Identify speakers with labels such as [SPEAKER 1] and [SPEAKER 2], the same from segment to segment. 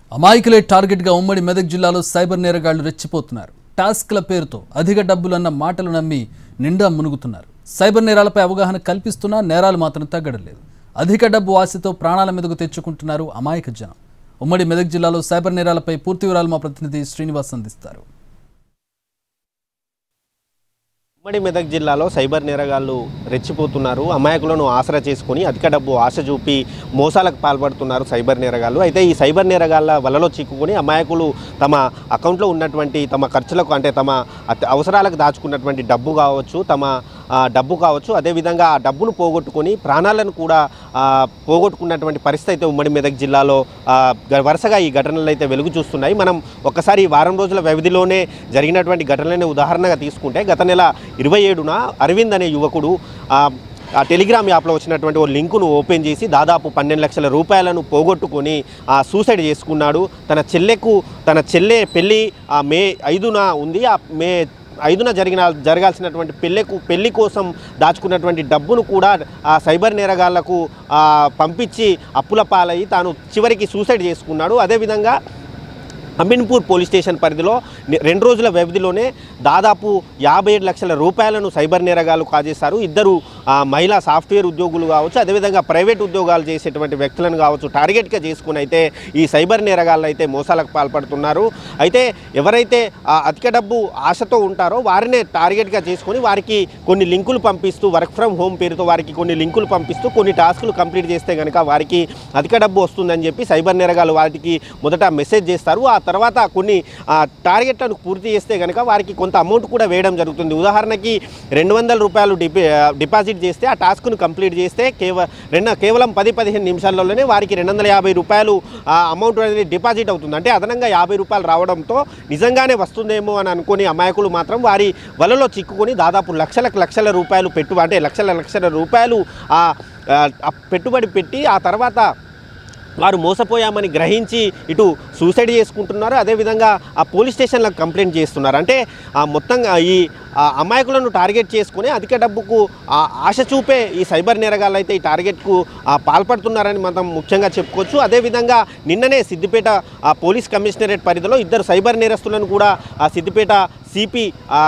[SPEAKER 1] అమాయకులే టార్గెట్గా ఉమ్మడి మెదక్ జిల్లాలో సైబర్ నేరగాళ్లు రెచ్చిపోతున్నారు టాస్క్ల పేరుతో అధిక డబ్బులన్న మాటలు నమ్మి నిండా మునుగుతున్నారు సైబర్ నేరాలపై అవగాహన కల్పిస్తున్నా నేరాలు మాత్రం తగ్గడం లేదు అధిక డబ్బు ఆశతో ప్రాణాల మీదకు తెచ్చుకుంటున్నారు అమాయక జనం ఉమ్మడి మెదక్ జిల్లాలో సైబర్ నేరాలపై పూర్తి వివరాలు మా ప్రతినిధి శ్రీనివాస్ అందిస్తారు
[SPEAKER 2] ఉమ్మడి మెదక్ జిల్లాలో సైబర్ నేరగాళ్లు రెచ్చిపోతున్నారు అమాయకులను ఆసరా చేసుకుని అధిక డబ్బు ఆశ చూపి మోసాలకు పాల్పడుతున్నారు సైబర్ నేరగాళ్లు అయితే ఈ సైబర్ నేరగాళ్ల వలలో చిక్కుకొని అమాయకులు తమ అకౌంట్లో ఉన్నటువంటి తమ ఖర్చులకు అంటే తమ అత- అవసరాలకు దాచుకున్నటువంటి డబ్బు కావచ్చు తమ ఆ, డబ్బు కావచ్చు అదేవిధంగా ఆ డబ్బును పోగొట్టుకొని ప్రాణాలను కూడా ఆ, పోగొట్టుకున్నటువంటి పరిస్థితి అయితే ఉమ్మడి మెదక్ జిల్లాలో ఆ, గ- వరుసగా ఈ ఘటనలు అయితే వెలుగు చూస్తున్నాయి మనం ఒక్కసారి ఈ వారం రోజుల వ్యవధిలోనే జరిగినటువంటి ఘటనలని ఉదాహరణగా తీసుకుంటే గత నెల ఇరవై ఏడున అరవింద్ అనే యువకుడు ఆ, ఆ టెలిగ్రామ్ యాప్లో వచ్చినటువంటి ఓ లింకును ఓపెన్ చేసి దాదాపు పన్నెండు లక్షల రూపాయలను పోగొట్టుకొని ఆ సూసైడ్ చేసుకున్నాడు తన చెల్లెకు తన చెల్లె పెళ్ళి ఆ మే ఐదున ఉంది ఆ మే ఐదున జరిగిన జరగాల్సినటువంటి పెళ్ళికు పెళ్లి కోసం దాచుకున్నటువంటి డబ్బును కూడా ఆ సైబర్ నేరగాళ్లకు ఆ, పంపించి అప్పుల పాలయ్యి తాను చివరికి సూసైడ్ చేసుకున్నాడు అదేవిధంగా అమీన్పూర్ పోలీస్ స్టేషన్ పరిధిలో ని- రెండు రోజుల వ్యవధిలోనే దాదాపు యాభై ఏడు లక్షల రూపాయలను సైబర్ నేరగాళ్లు కాజేశారు ఇద్దరు ఆ, మహిళా సాఫ్ట్వేర్ ఉద్యోగులు కావచ్చు అదేవిధంగా ప్రైవేట్ ఉద్యోగాలు చేసేటువంటి వ్యక్తులను కావచ్చు టార్గెట్గా చేసుకుని అయితే ఈ సైబర్ నేరగాళ్ళు అయితే మోసాలకు పాల్పడుతున్నారు అయితే ఎవరైతే ఆ అధిక డబ్బు ఆశతో ఉంటారో వారినే టార్గెట్గా చేసుకొని వారికి కొన్ని లింకులు పంపిస్తూ వర్క్ ఫ్రమ్ హోమ్ పేరుతో వారికి కొన్ని లింకులు పంపిస్తూ కొన్ని టాస్కులు కంప్లీట్ చేస్తే కనుక వారికి అధిక డబ్బు వస్తుందని చెప్పి సైబర్ నేరగాళ్ళు వారికి మొదట మెసేజ్ చేస్తారు ఆ తర్వాత కొన్ని ఆ, టార్గెట్లను పూర్తి చేస్తే కనుక వారికి కొంత అమౌంట్ కూడా వేయడం జరుగుతుంది ఉదాహరణకి రెండు వందల రూపాయలు డిపి ఆ, డిపాజిట్ చేస్తే ఆ టాస్క్ను కంప్లీట్ చేస్తే కేవ రెండు కేవలం పది పదిహేను నిమిషాల్లోనే వారికి రెండు వందల యాభై రూపాయలు ఆ అమౌంట్ అనేది డిపాజిట్ అవుతుంది అంటే అదనంగా యాభై రూపాయలు రావడంతో నిజంగానే వస్తుందేమో అని అనుకుని అమాయకులు మాత్రం వారి వలలో చిక్కుకొని దాదాపు లక్షలకు లక్షల రూపాయలు పెట్టు అంటే లక్షల లక్షల రూపాయలు ఆ ఆ పెట్టుబడి పెట్టి ఆ తర్వాత వారు మోసపోయామని గ్రహించి ఇటు సూసైడ్ చేసుకుంటున్నారు అదేవిధంగా ఆ పోలీస్ స్టేషన్లకు కంప్లైంట్ చేస్తున్నారు అంటే ఆ మొత్తంగా ఈ ఆ అమాయకులను టార్గెట్ చేసుకుని అధిక డబ్బుకు ఆ ఆశ చూపే ఈ సైబర్ నేరగాళ్ళు అయితే ఈ టార్గెట్కు ఆ పాల్పడుతున్నారని మనం ముఖ్యంగా చెప్పుకోవచ్చు అదేవిధంగా నిన్ననే సిద్దిపేట ఆ పోలీస్ కమిషనరేట్ పరిధిలో ఇద్దరు సైబర్ నేరస్తులను కూడా ఆ సిద్దిపేట సిపి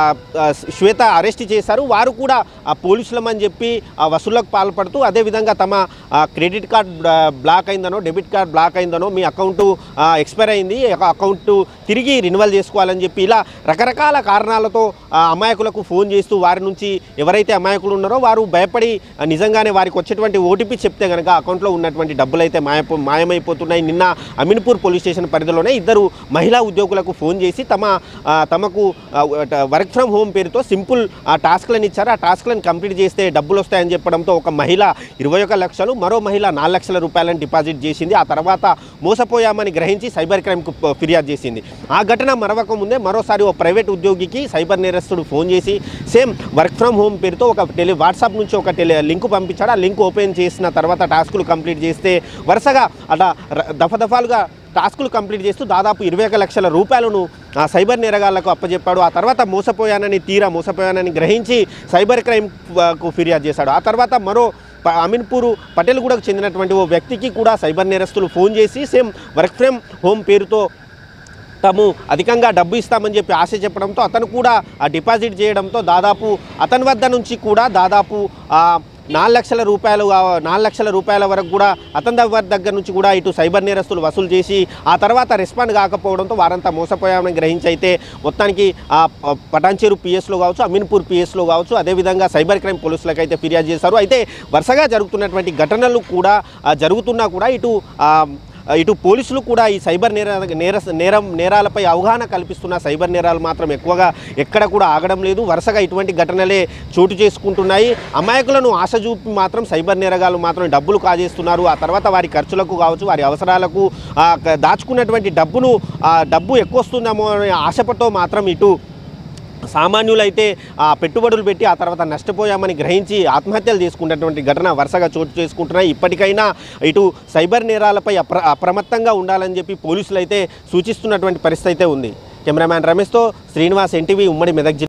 [SPEAKER 2] శ్వేత అరెస్ట్ చేశారు వారు కూడా ఆ పోలీసులమని చెప్పి ఆ వసూళ్లకు పాల్పడుతూ అదేవిధంగా తమ ఆ, క్రెడిట్ కార్డ్ బ్లా- బ్లాక్ అయిందనో డెబిట్ కార్డ్ బ్లాక్ అయిందనో మీ అకౌంట్ ఆ, ఎక్స్పైర్ అయింది ఆ అకౌంట్ తిరిగి రినివల్ చేసుకోవాలని చెప్పి ఇలా రకరకాల కారణాలతో ఆ, అమాయకులకు ఫోన్ చేస్తూ వారి నుంచి ఎవరైతే అమాయకులు ఉన్నారో వారు భయపడి ఆ, నిజంగానే వారికి వచ్చేటువంటి ఓటీపీ చెప్తే కనుక అకౌంట్లో ఉన్నటువంటి డబ్బులు అయితే మాయపో మాయమైపోతున్నాయి నిన్న అమీన్పూర్ పోలీస్ స్టేషన్ పరిధిలోనే ఇద్దరు మహిళా ఉద్యోగులకు ఫోన్ చేసి తమ ఆ, తమకు వర్క్ ఫ్రమ్ హోమ్ పేరుతో సింపుల్ ఆ టాస్క్లను ఇచ్చారు ఆ టాస్క్లను కంప్లీట్ చేస్తే డబ్బులు వస్తాయని చెప్పడంతో ఒక మహిళ ఇరవై ఒక లక్షలు మరో మహిళ నాలుగు లక్షల రూపాయలను డిపాజిట్ చేసింది ఆ తర్వాత మోసపోయామని గ్రహించి సైబర్ క్రైమ్కు ప- ఫిర్యాదు చేసింది ఆ ఘటన మరవక ముందే మరోసారి ఓ ప్రైవేట్ ఉద్యోగికి సైబర్ నేరస్తుడు ఫోన్ చేసి సేమ్ వర్క్ ఫ్రమ్ హోమ్ పేరుతో ఒక టెలి వాట్సాప్ నుంచి ఒక టెలి లింక్ పంపించాడు ఆ లింక్ ఓపెన్ చేసిన తర్వాత టాస్కులు కంప్లీట్ చేస్తే వరుసగా అలా ర- దఫదఫాలుగా టాస్కులు కంప్లీట్ చేస్తూ దాదాపు ఇరవై ఒక లక్షల రూపాయలను ఆ సైబర్ నేరగాళ్లకు అప్పచెప్పాడు ఆ తర్వాత మోసపోయానని తీరా మోసపోయానని గ్రహించి సైబర్ క్రైమ్కు ఫిర్యాదు చేశాడు ఆ తర్వాత మరో ప- అమీన్పూరు పటేల్గూడకు చెందినటువంటి ఓ వ్యక్తికి కూడా సైబర్ నేరస్తులు ఫోన్ చేసి సేమ్ వర్క్ ఫ్రమ్ హోమ్ పేరుతో తాము అధికంగా డబ్బు ఇస్తామని చెప్పి ఆశ చెప్పడంతో అతను కూడా ఆ డిపాజిట్ చేయడంతో దాదాపు అతని వద్ద నుంచి కూడా దాదాపు ఆ, నాలుగు లక్షల రూపాయలు ఆ, నాలుగు లక్షల రూపాయల వరకు కూడా అతని దగ్గర దగ్గర నుంచి కూడా ఇటు సైబర్ నేరస్తులు వసూలు చేసి ఆ తర్వాత రెస్పాండ్ కాకపోవడంతో వారంతా మోసపోయామని గ్రహించి అయితే మొత్తానికి ఆ ప- పటాన్చేరు పిఎస్లో కావచ్చు అమీన్పూర్ పిఎస్లో కావచ్చు అదేవిధంగా సైబర్ క్రైమ్ పోలీసులకు అయితే ఫిర్యాదు చేశారు అయితే వరుసగా జరుగుతున్నటువంటి ఘటనలు కూడా ఆ, జరుగుతున్నా కూడా ఇటు ఆ, ఇటు పోలీసులు కూడా ఈ సైబర్ నేర నేర నేరం నేరాలపై అవగాహన కల్పిస్తున్న సైబర్ నేరాలు మాత్రం ఎక్కువగా ఎక్కడ కూడా ఆగడం లేదు వరుసగా ఇటువంటి ఘటనలే చోటు చేసుకుంటున్నాయి అమాయకులను ఆశ చూపి మాత్రం సైబర్ నేరగాలు మాత్రం డబ్బులు కాజేస్తున్నారు ఆ తర్వాత వారి ఖర్చులకు కావచ్చు వారి అవసరాలకు ఆ, క- దాచుకున్నటువంటి డబ్బును ఆ డబ్బు ఎక్కువ వస్తుందేమో అనే ఆశపతో మాత్రం ఇటు సామాన్యులైతే ఆ పెట్టుబడులు పెట్టి ఆ తర్వాత నష్టపోయామని గ్రహించి ఆత్మహత్యలు చేసుకున్నటువంటి ఘటన వరుసగా చోటు చేసుకుంటున్నాయి ఇప్పటికైనా ఇటు సైబర్ నేరాలపై అప్ర అప్రమత్తంగా ఉండాలని చెప్పి పోలీసులు అయితే సూచిస్తున్నటువంటి పరిస్థితి అయితే ఉంది కెమెరామ్యాన్ రమేష్తో శ్రీనివాస్ ఎన్టీవీ ఉమ్మడి మెదక్ జిల్లా